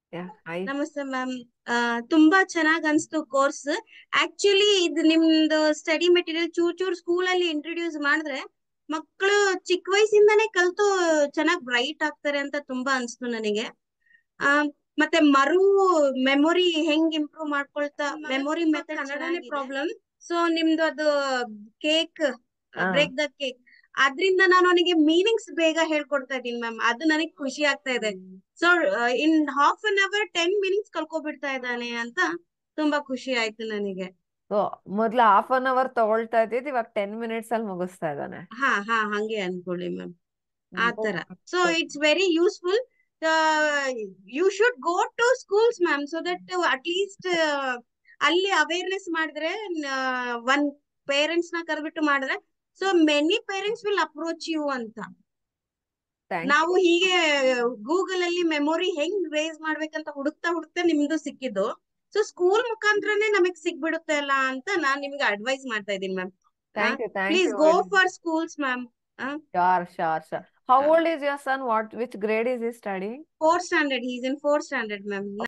Yeah, hi. ನಮಸ್ತೆ ma'am ತುಂಬಾ ಚೆನ್ನಾಗ್ ಅನ್ಸ್ತು ಕೋರ್ಸ್ ಆಕ್ಚುಲಿ ಇದು ನಿಮ್ದು ಸ್ಟಡಿ ಮೆಟೀರಿಯಲ್ ಚೂರ್ ಚೂರ್ ಸ್ಕೂಲ್ ಅಲ್ಲಿ ಇಂಟ್ರೊಡ್ಯೂಸ್ ಮಾಡಿದ್ರೆ ಮಕ್ಕಳು ಚಿಕ್ಕ ವಯಸ್ಸಿಂದಾನೇ ಕಲ್ತು ಚೆನ್ನಾಗ್ ಬ್ರೈಟ್ ಆಗ್ತಾರೆ ಅಂತ ತುಂಬಾ ಅನ್ಸ್ತು ನನಗೆ ಆ ಮತ್ತೆ ಮರು ಮೆಮೊರಿ ಹೆಂಗ್ ಇಂಪ್ರೂವ್ ಮಾಡ್ಕೊಳ್ತಾ ಮೆಮೊರಿ ಮೆಥಡ್ ಕನ್ನಡನೇ ಪ್ರಾಬ್ಲಮ್ ಸೊ ನಿಮ್ದು ಅದು ಕೇಕ್ ಹಾ. ಬ್ರೇಕ್ ದ ಕೇಕ್ ಅದ್ರಿಂದ ನಾನು ಅವನಿಗೆ ಮೀನಿಂಗ್ಸ್ ಬೇಗ ಹೇಳ್ಕೊಡ್ತಾ ಇದೀನಿ ಮ್ಯಾಮ್ ಅದು ನನಗೆ ಖುಷಿ ಆಗ್ತಾ ಇದೆ so in half an hour ten minutes ಕಲ್ಕೊಬಿಡ್ತಾ ಇದ್ದಾನೆ ಅಂತ ತುಂಬಾ ಖುಷಿ ಆಯ್ತು ನನಗೆ ಸೊ ಮೊದ್ಲು ಹಾಫ್ ಅನ್ ಅವರ್ ತಗೊಳ್ತಾ ಇದ್ದಿದ್ದು ಇವಾಗ ಟೆನ್ ಮಿನಿಟ್ಸ್ ಅಲ್ಲಿ ಮುಗಿಸ್ತಾ ಇದ್ದಾನೆ ಹಾ ಹಾ ಹಂಗೆ ಅನ್ಕೊಳ್ಳಿ ಮ್ಯಾಮ್ ಆ ಓ, ತರ so it's very useful you should go to schools ma'am so that at least ಅಲ್ಲಿ ಅವೇರ್ನೆಸ್ ಮಾಡಿದ್ರೆ ಒನ್ ಪೇರೆಂಟ್ಸ್ ನ ಕರೆದ್ಬಿಟ್ಟು ಮಾಡಿದ್ರೆ so many parents will approach you ಅಂತ thank ನಾವು you. ಹೀಗೆ ಗೂಗಲ್ ಅಲ್ಲಿ ಮೆಮೊರಿ ಹೆಂಗ್ ರೇಸ್ ಮಾಡ್ಬೇಕಂತ ಹುಡುಕ್ತಾ ಹುಡುಕ್ತಾ ನಿಮ್ದು ಸಿಕ್ಕಿದ್ದು ಸೊ ಸ್ಕೂಲ್ ಮುಖಾಂತರನೇ ನಮಗ್ ಸಿಕ್ಬಿಡುತ್ತೆ ಅಲ್ಲ ಅಂತ ನಾನ್ ನಿಮ್ಗೆ ಅಡ್ವೈಸ್ ಮಾಡ್ತಾ ಇದೀನಿ ma'am Thank you, thank please you go very much. For schools ma'am Sure, sure, sure. How Uh, old is your son? What, which grade is he studying? Fourth standard is in fourth standard ma'am